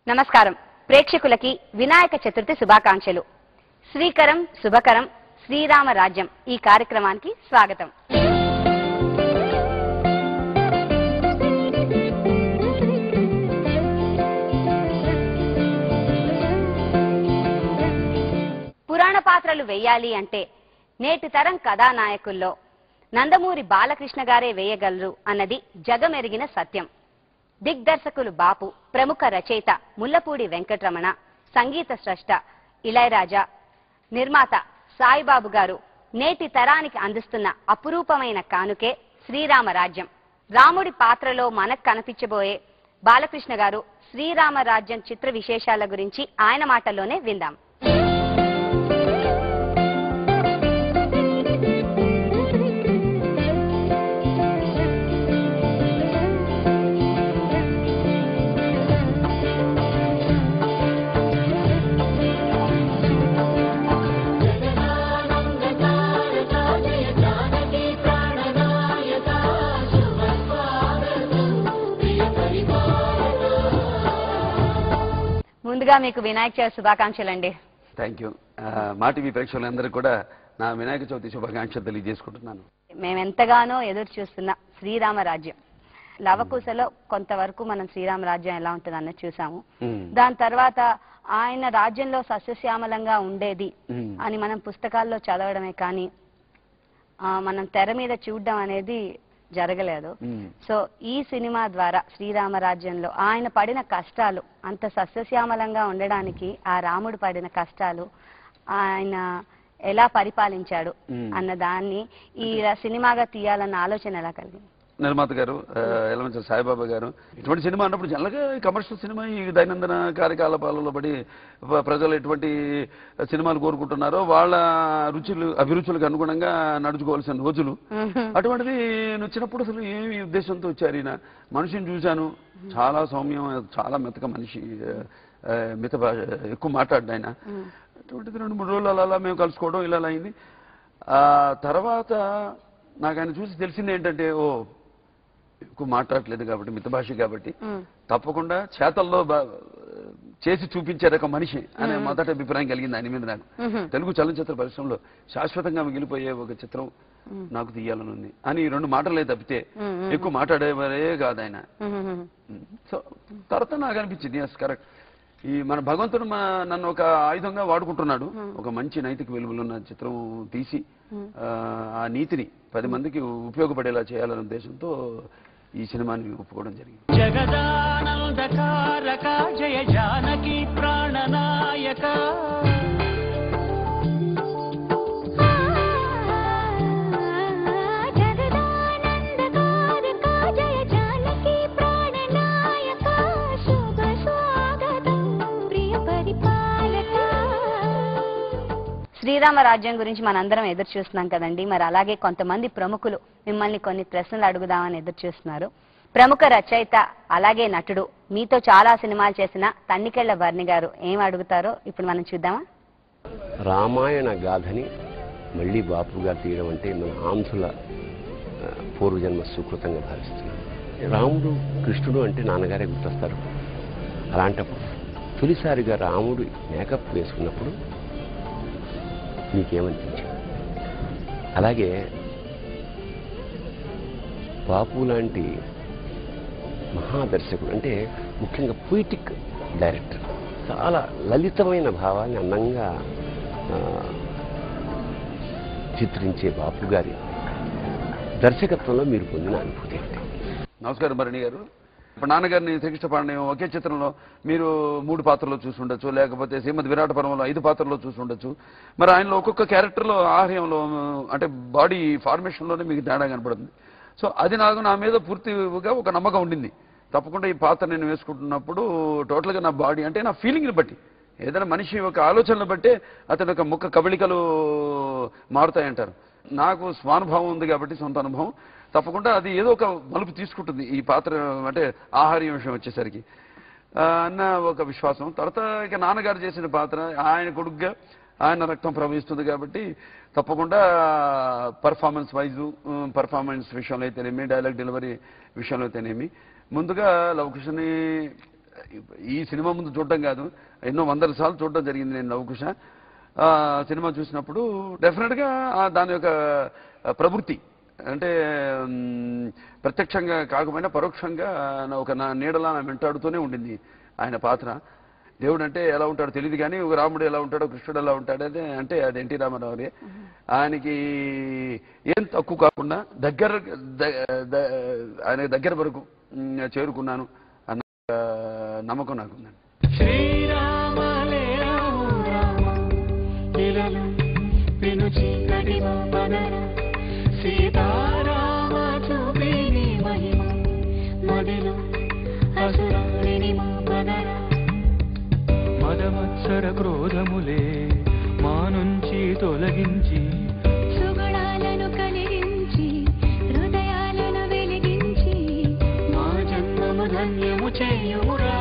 నమస్కారం ప్రేక్షకులకి వినాయక చతుర్థి శుభాకాంక్షలు శ్రీకరం శుభకరం శ్రీరామ రాజ్యం ఈ కార్యక్రమానికి స్వాగతం పురాణ పాత్రలు వేయాలి అంటే నేటి తరం కథానాయకుల్లో నందమూరి బాలకృష్ణ గారే వేయగలరు అన్నది జగమెరిగిన సత్యం దిగ్దర్శకులు బాపు ప్రముఖ రచయిత ముల్లపూడి వెంకటరమణ సంగీత స్రష్ట ఇళయరాజా నిర్మాత సాయిబాబు గారు నేటి తరానికి అందిస్తున్న అపురూపమైన కానుకే శ్రీరామ రాజ్యం రాముడి పాత్రలో మనకు కనిపించబోయే బాలకృష్ణ గారు శ్రీరామ రాజ్యం చిత్ర విశేషాల గురించి ఆయన మాటల్లోనే విందాం ముందుగా మీకు వినాయక చవితి శుభాకాంక్షలండి థ్యాంక్ యూ మా టీవీ ప్రేక్షకులందరికీ కూడా నా వినాయక చవితి శుభాకాంక్షలు తెలియజేసుకుంటున్నాను మేమెంతగానో ఎదురు చూస్తున్న శ్రీరామ రాజ్యం లవకుశలో కొంతవరకు మనం శ్రీరామ రాజ్యం ఎలా ఉంటుంది అన్నది చూసాము మ్మ్. దాని తర్వాత ఆయన రాజ్యంలో సస్యశ్యామలంగా ఉండేది మ్మ్. అని మనం పుస్తకాల్లో చదవడమే కానీ ఆ, మనం తెర మీద చూడడం అనేది జరగలేదు మ్మ్. సో ఈ సినిమా ద్వారా శ్రీరామ రాజ్యంలో ఆయన పడిన కష్టాలు అంత సస్యశ్యామలంగా ఉండడానికి ఆ రాముడు పడిన కష్టాలు ఆయన ఎలా పరిపాలించాడు మ్మ్. అన్న దాన్ని ఈ ర- సినిమాగా తీయాలన్న ఆలోచన ఎలా కలిగింది నిర్మాత గారు ఆ, ఎలమంచి సాయిబాబా గారు ఇటువంటి సినిమా అన్నప్పుడు జనరల్గా కమర్షియల్ సినిమా ఈ దైనందిన కార్యకలాపాలలో పడి ప- ప్రజలు ఎటువంటి సినిమాలు కోరుకుంటున్నారో వాళ్ళ రుచులు అభిరుచులకు అనుగుణంగా నడుచుకోవాల్సిన రోజులు అటువంటిది నేను వచ్చినప్పుడు అసలు ఏమి ఉద్దేశంతో వచ్చారు ఈయన మనిషిని చూశాను చాలా సౌమ్యం చాలా మెత్తక మనిషి ఆ, మిత భాష ఎక్కువ మాట్లాడ్డు ఆయన అటువంటిది రెండు మూడు రోజులు అలా అలా మేము కలుసుకోవడం ఇలా అలా అయింది ఆ తర్వాత నాకు ఆయన చూసి తెలిసింది ఏంటంటే ఓ ఎక్కువ మాట్లాడలేదు కాబట్టి మితభాష కాబట్టి మ్మ్. తప్పకుండా చేతల్లో బా- చేసి చూపించే రకం మనిషి అనే మొదటి అభిప్రాయం కలిగింది ఆయన మీద నాకు మ్మ్. తెలుగు చలనచిత్ర పరిశ్రమలో శాశ్వతంగా మిగిలిపోయే ఒక చిత్రం నాకు తీయాలని ఉంది అని ఈ రెండు మాటలే తప్పితే మ్మ్. ఎక్కువ మాట్లాడేవరే కాదు ఆయన మ్మ్. సో తర్వాత నాకు అనిపించింది ఎస్ కరెక్ట్ ఈ మన భగవంతుడు మా నన్ను ఒక ఆయుధంగా వాడుకుంటున్నాడు ఒక మంచి నైతిక విలువలున్న చిత్రం తీసి ఆ, ఆ నీతిని పది మందికి ఉపయోగపడేలా చేయాలనే ఉద్దేశంతో ఈ సినిమాని ఒప్పుకోవడం జరిగింది జగదానందకారక జయ జానకి ప్రాణనాయక జగదానందకారక జయ జానకి ప్రాణనాయక శుభ స్వాగతం ప్రియ పరిపాలక శ్రీరామ రాజ్యం గురించి మనందరం ఎదురు చూస్తున్నాం కదండి మరి అలాగే కొంతమంది ప్రముఖులు మిమ్మల్ని కొన్ని ప్రశ్నలు అడుగుదామని ఎదురు చూస్తున్నారు ప్రముఖ రచయిత అలాగే నటుడు మీతో చాలా సినిమాలు చేసిన తన్నికెళ్ల వర్ణి గారు ఏం అడుగుతారో ఇప్పుడు మనం చూద్దామా రామాయణ గాథని మళ్ళీ బాపుగా తీయడం అంటే మన ఆంధ్రుల ఆ, పూర్వజన్మ సుకృతంగా భావిస్తున్నాను రాముడు కృష్ణుడు అంటే నాన్నగారే గుర్తొస్తారు అలాంటప్పుడు తొలిసారిగా రాముడు మేకప్ వేసుకున్నప్పుడు మీకేమనిపించింది అలాగే బాపు లాంటి మహాదర్శకుడు అంటే ముఖ్యంగా పొయిటిక్ డైరెక్టర్ చాలా లలితమైన భావాన్ని అందంగా ఆ, చిత్రించే బాపు గారి దర్శకత్వంలో మీరు పొందిన అనుభూతి ఏంటి నమస్కారం భరణి గారు ఇప్పుడు నాన్నగారిని శ్రీకృష్ణ పాండయం ఒకే చిత్రంలో మీరు మూడు పాత్రలో చూసి ఉండొచ్చు లేకపోతే శ్రీమద్ విరాట పర్వంలో ఐదు పాత్రలో చూసి ఉండొచ్చు మరి ఆయనలో ఒక్కొక్క క్యారెక్టర్లో ఆహార్యంలో అంటే బాడీ ఫార్మేషన్లోనే మీకు తేడా కనపడుతుంది సో అది నాకు నా మీద పూర్తిగా ఒక నమ్మకం ఉండింది తప్పకుండా ఈ పాత్ర నేను వేసుకుంటున్నప్పుడు టోటల్గా నా బాడీ అంటే నా ఫీలింగ్ని బట్టి ఏదైనా మనిషి ఒక ఆలోచనలు బట్టే అతని యొక్క ముఖ కవళికలు మారుతాయంటారు నాకు స్వానుభవం ఉంది కాబట్టి సొంత అనుభవం తప్పకుండా అది ఏదో ఒక మలుపు తీసుకుంటుంది ఈ పాత్ర అంటే ఆహార్యం విషయం వచ్చేసరికి ఆ, అన్న ఒక విశ్వాసం తర్వాత ఇక నాన్నగారు చేసిన పాత్ర ఆయన కొడుగ్గా ఆయన రక్తం ప్రవహిస్తుంది కాబట్టి తప్పకుండా పర్ఫార్మెన్స్ వైజ్ పర్ఫార్మెన్స్ విషయంలో అయితేనేమి డైలాగ్ డెలివరీ విషయంలో అయితేనేమి ముందుగా లవకుశని ఈ సినిమా ముందు చూడటం కాదు ఎన్నో వందల సార్లు చూడటం జరిగింది నేను లవకుశ ఆ సినిమా చూసినప్పుడు డెఫినెట్గా ఆ దాని యొక్క ప్రవృత్తి అంటే మ్, ప్రత్యక్షంగా కాకపోయినా పరోక్షంగా నా ఒక నా నీడలా నా వెంటాడుతూనే ఉండింది ఆయన పాత్ర దేవుడు అంటే ఎలా ఉంటాడో తెలియదు కానీ ఒక రాముడు ఎలా ఉంటాడో కృష్ణుడు ఎలా ఉంటాడో అదే అంటే అది ఎన్టీ రామారావునే ఆయనకి ఏం తక్కువ కాకుండా దగ్గర ద- ద- ఆయన దగ్గర వరకు మ్, చేరుకున్నాను అన్న ఆ, నమ్మకం నాకుందండి శ్రీరామలేవు రామ ఇలలు పెను చీకటి పదర సీతారామ చూపిని మహిమ మదిలో అసురారిని పదర మదమత్సర క్రోధములే మా నుంచి తొలగించి సుగుణాలను కలిగించి హృదయాలను వెలిగించి మా జన్మము ధన్యము చేయురా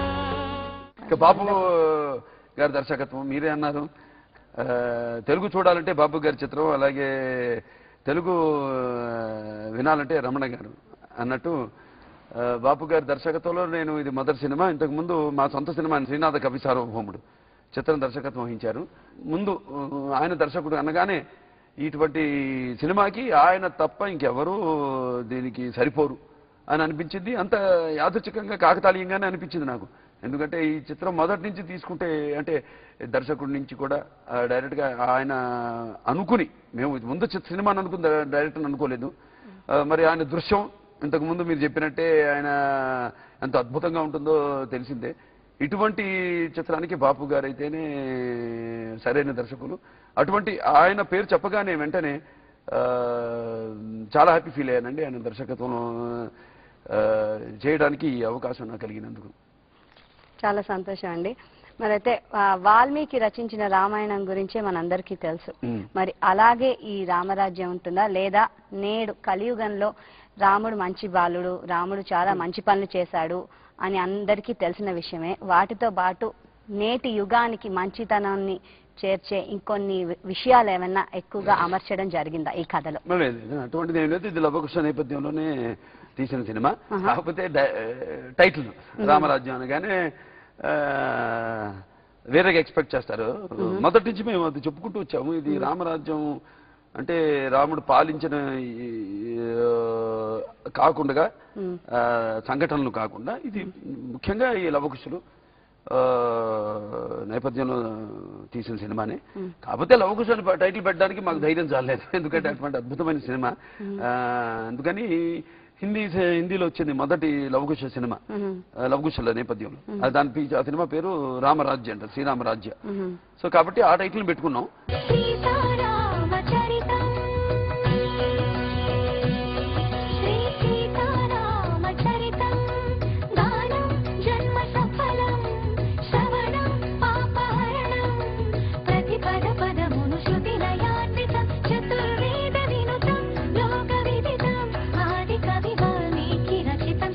ఇక బాబు గారి దర్శకత్వం మీరే అన్నారు ఆ, తెలుగు చూడాలంటే బాబు గారి చిత్రం అలాగే తెలుగు ఆ, వినాలంటే రమణ గారు అన్నట్టు ఆ, బాపు గారి దర్శకత్వంలో నేను ఇది మొదటి సినిమా ఇంతకు ముందు మా సొంత సినిమా శ్రీనాథ కవి సార్వభౌముడు చిత్రం దర్శకత్వం వహించారు ముందు ఆ, ఆయన దర్శకుడు అనగానే ఇటువంటి సినిమాకి ఆయన తప్ప ఇంకెవరూ దీనికి సరిపోరు అని అనిపించింది అంత యాదృచ్ఛికంగా కాకతాళీయంగానే అనిపించింది నాకు ఎందుకంటే ఈ చిత్రం మొదటి నుంచి తీసుకుంటే అంటే దర్శకుడి నుంచి కూడా ఆ, డైరెక్ట్గా ఆయన అనుకుని మేము ఇది ముందు చి- సినిమాని అనుకుని డైరెక్టర్ అనుకోలేదు ఆ, మరి ఆయన దృశ్యం ఇంతకు ముందు మీరు చెప్పినట్టే ఆయన ఎంత అద్భుతంగా ఉంటుందో తెలిసిందే ఇటువంటి చిత్రానికి బాపు గారు అయితేనే సరైన దర్శకులు అటువంటి ఆయన పేరు చెప్పగానే వెంటనే ఆ, చాలా హ్యాపీ ఫీల్ అయ్యానండి ఆయన దర్శకత్వంలో ఆ, చేయడానికి ఈ అవకాశం నాకు కలిగినందుకు చాలా సంతోషం అండి మరైతే ఆ, వాల్మీకి రచించిన రామాయణం గురించే మనందరికీ తెలుసు మ్మ్. మరి అలాగే ఈ రామరాజ్యం ఉంటుందా లేదా నేడు కలియుగంలో రాముడు మంచి బాలుడు రాముడు చాలా మంచి పనులు చేశాడు అని అందరికీ తెలిసిన విషయమే వాటితో పాటు నేటి యుగానికి మంచితనాన్ని చేర్చే ఇంకొన్ని వి- విషయాలు ఏమన్నా ఎక్కువగా అమర్చడం జరిగిందా ఈ కథలో లేదు లేదు, అటువంటిది ఏం లేదు ఇది లవకుశ నేపథ్యంలోనే తీసిన సినిమా ఆహా. కాకపోతే డై- టైటిల్ రామరాజ్యం అనగానే ఆ, వేరేగా ఎక్స్పెక్ట్ చేస్తారు మొదటి నుంచి మేము అది చెప్పుకుంటూ వచ్చాము ఇది రామరాజ్యం అంటే రాముడు పాలించిన ఈ, ఆ, కాకుండా ఆ, సంఘటనలు కాకుండా ఇది ముఖ్యంగా ఈ లవకుశులు ఆ, నేపథ్యంలో తీసిన సినిమానే కాకపోతే లవకుశ అని టైటిల్ పెట్టడానికి మాకు ధైర్యం చాలేదు ఎందుకంటే అటువంటి అద్భుతమైన సినిమా ఆ, అందుకని హిందీ హిందీలో వచ్చింది మొదటి లవకుశ సినిమా ఆ, లవకుశల నేపథ్యంలో అది దాని పి- ఆ సినిమా పేరు రామరాజ్య అంటారు శ్రీరామరాజ్య సో కాబట్టి ఆ టైటిల్ పెట్టుకున్నాం సీతారామచరితం శ్రీ సీతారామచరితం గానం జన్మ సఫలం శ్రవణం పాపహరణం ప్రతి పద పదమును శృతి లయాన్వితం చతుర్వేద వినుతం లోక విదితం ఆది కవి వాల్మీకి రచితం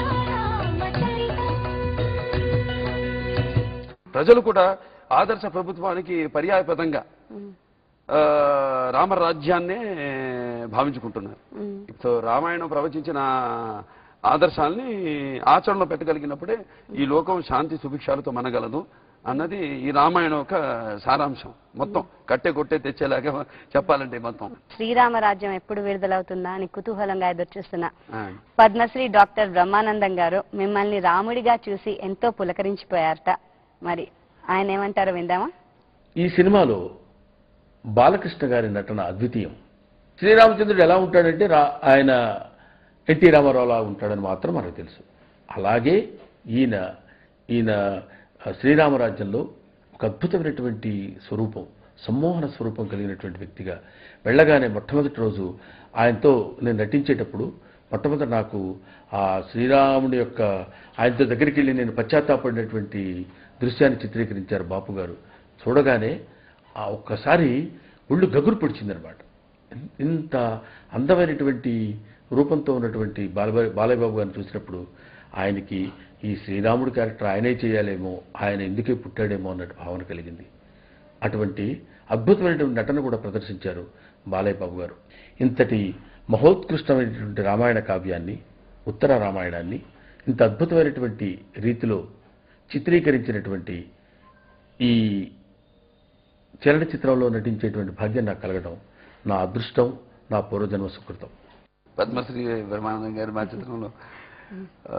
సీతారామచరితం ప్రజలు కూడా ఆదర్శ ప్రభుత్వానికి పర్యాయపదంగా ఆ, రామరాజ్యాన్నే భావించుకుంటున్నారు సో రామాయణం ప్రవచించిన ఆదర్శాల్ని ఆచరణలో పెట్టగలిగినప్పుడే ఈ లోకం శాంతి సుభిక్షాలతో మనగలదు అన్నది ఈ రామాయణం యొక్క సారాంశం మొత్తం కట్టే కొట్టే తెచ్చేలాగా చెప్పాలంటే మొత్తం శ్రీరామరాజ్యం ఎప్పుడు విడుదలవుతుందా అని కుతూహలంగా ఎదురుచూస్తున్నా ఆ. పద్మశ్రీ డాక్టర్ బ్రహ్మానందం గారు మిమ్మల్ని రాముడిగా చూసి ఎంతో పులకరించిపోయారట మరి ఆయన ఏమంటారో విందామా ఈ సినిమాలో బాలకృష్ణ గారి నటన అద్వితీయం శ్రీరామచంద్రుడు ఎలా ఉంటాడంటే రా ఆయన ఎన్టీ రామారావులా ఉంటాడని మాత్రం మనకు తెలుసు అలాగే ఈయన ఈయన ఆ, శ్రీరామరాజ్యంలో ఒక అద్భుతమైనటువంటి స్వరూపం సమ్మోహన స్వరూపం కలిగినటువంటి వ్యక్తిగా వెళ్ళగానే మొట్టమొదటి రోజు ఆయనతో నేను నటించేటప్పుడు మొట్టమొదటి నాకు ఆ శ్రీరాముడి యొక్క ఆయనతో దగ్గరికి వెళ్ళి నేను పశ్చాత్తాపడినటువంటి దృశ్యాన్ని చిత్రీకరించారు బాపు గారు చూడగానే ఆ ఒక్కసారి ఒళ్ళు గగురు పొడిచిందనమాట ఇంత అందమైనటువంటి రూపంతో ఉన్నటువంటి బాలబాయ్ బాలయ్య బాబు గారిని చూసినప్పుడు ఆయనకి ఈ శ్రీరాముడి క్యారెక్టర్ ఆయనే చేయాలేమో ఆయన ఎందుకే పుట్టాడేమో అన్నట్టు భావన కలిగింది అటువంటి అద్భుతమైనటువంటి నటన కూడా ప్రదర్శించారు బాలయ్య బాబు గారు ఇంతటి మహోత్కృష్టమైనటువంటి రామాయణ కావ్యాన్ని ఉత్తర రామాయణాన్ని ఇంత అద్భుతమైనటువంటి రీతిలో చిత్రీకరించినటువంటి ఈ చలనచిత్రంలో నటించేటువంటి భాగ్యం నాకు కలగడం నా అదృష్టం నా పూర్వజన్మ సుకృతం పద్మశ్రీ బ్రహ్మానందం గారి మా చిత్రంలో ఆ,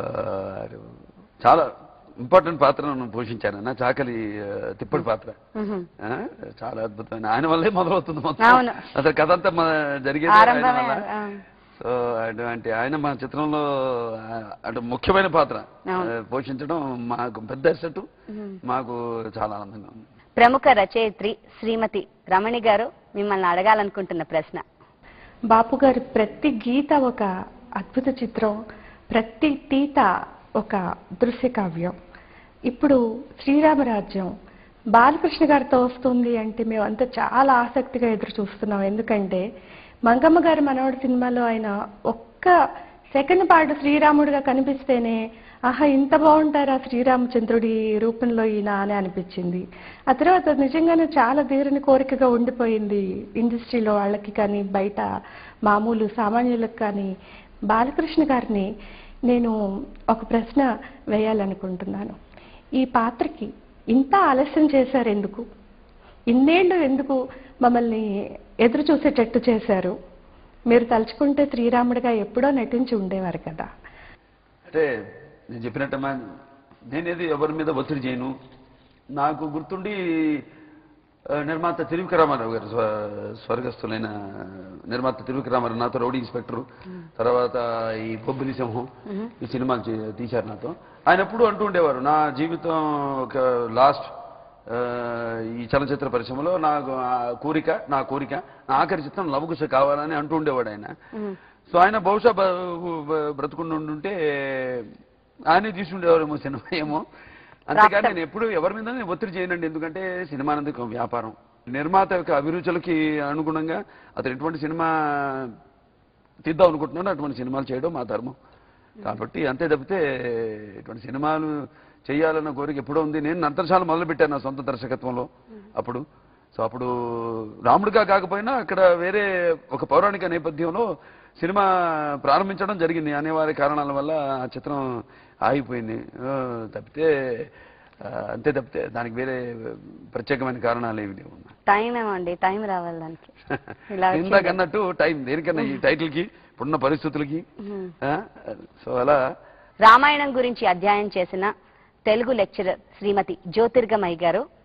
చాలా ఇంపార్టెంట్ పాత్రను పోషించాను నా చాకలి ఆ, తిప్పటి పాత్ర ఆ, చాలా అద్భుతమైన ఆయన వల్లే మొదలవుతుంది మొత్తం అవును. అసలు కథ అంతా మన జరిగేది ఆయన ఆరంభమే వల్ల. ఆ. సో అటువంటి ఆయన మా చిత్రంలో ఆ, అంటే ముఖ్యమైన పాత్ర అవును. ఆ, పోషించడం మాకు పెద్ద అసెట్ మాకు చాలా ఆనందంగా ఉంది ప్రముఖ రచయిత్రి శ్రీమతి రమణి గారు మిమ్మల్ని అడగాలనుకుంటున్న ప్రశ్న బాపు గారి ప్రతి గీత ఒక అద్భుత చిత్రం ప్రతి తీత ఒక దృశ్య కావ్యం ఇప్పుడు శ్రీరామరాజ్యం బాలకృష్ణ గారితో వస్తుంది అంటే మేమంతా చాలా ఆసక్తిగా ఎదురు చూస్తున్నాం ఎందుకంటే మంగమ్మ గారి మనవడి సినిమాలో ఆయన ఒక్క సెకండ్ పాటు శ్రీరాముడిగా కనిపిస్తేనే ఆహా ఇంత బాగుంటారా శ్రీరామచంద్రుడి రూపంలో ఈయన అని అనిపించింది ఆ తర్వాత నిజంగానే చాలా తీరని కోరికగా ఉండిపోయింది ఇండస్ట్రీలో వాళ్ళకి కానీ బయట మామూలు సామాన్యులకు కానీ బాలకృష్ణ గారిని నేను ఒక ప్రశ్న వేయాలనుకుంటున్నాను ఈ పాత్రకి ఇంత ఆలస్యం చేశారు ఎందుకు ఇన్నేళ్ళు ఎందుకు మమ్మల్ని ఎదురు చూసేటట్టు చేశారు మీరు తలుచుకుంటే శ్రీరాముడిగా ఎప్పుడో నటించి ఉండేవారు కదా అంటే నేను చెప్పినట్టమ్మా నేనేది ఎవరి మీద ఒత్తిడి చేయను నాకు గుర్తుండి ఆ, నిర్మాత తిరువిక రామారావు గారు స్వ- స్వర్గస్థులైన నిర్మాత తిరువిక రామారావు నాతో రౌడీ ఇన్స్పెక్టర్ తర్వాత ఈ బొబ్బిలి సింహం ఈ సినిమాలు చే- తీశారు నాతో ఆయన ఎప్పుడు అంటూ ఉండేవారు నా జీవితం ఒక లాస్ట్ ఈ చలనచిత్ర పరిశ్రమలో నాకు ఆ కోరిక నా కోరిక నా ఆఖరి చిత్రం లవకుశ కావాలని అంటూ ఉండేవాడు ఆయన సో ఆయన బహుశా బ- బ- బ్రతుకుండి ఉండుంటే ఆయనే తీసుండేవారేమో సినిమా ఏమో అంతేకాని నేను ఎప్పుడు ఎవరి మీద నేను ఒత్తిడి చేయనండి ఎందుకంటే సినిమా అనేది ఒక వ్యాపారం నిర్మాత యొక్క అభిరుచులకి అనుగుణంగా అతను ఎటువంటి సినిమా తీద్దాం అనుకుంటున్నాడో అటువంటి సినిమాలు చేయడం మా ధర్మం కాబట్టి అంతే తప్పితే ఇటువంటి సినిమాలు చేయాలన్న కోరిక ఎప్పుడో ఉంది నేను నర్తనశాల మొదలు పెట్టాను నా సొంత దర్శకత్వంలో అప్పుడు సో అప్పుడు రాముడిగా కాకపోయినా అక్కడ వేరే ఒక పౌరాణిక నేపథ్యంలో సినిమా ప్రారంభించడం జరిగింది అనివార్య కారణాల వల్ల ఆ చిత్రం ఆగిపోయింది ఆ, తప్పితే ఆ, అంతే తప్పితే దానికి వేరే ప్రత్యేకమైన కారణాలు ఏమి లేవు టైం ఏమండి టైం రావాలి దానికి ఇలా వచ్చింది. ఇందాక అన్నట్టు టైం దేనికన్నా ఈ టైటిల్ కి ఇప్పుడున్న పరిస్థితులకి ఆ, సో అలా రామాయణం గురించి అధ్యయనం చేసిన తెలుగు లెక్చరర్ శ్రీమతి జ్యోతిర్గమయ్య గారు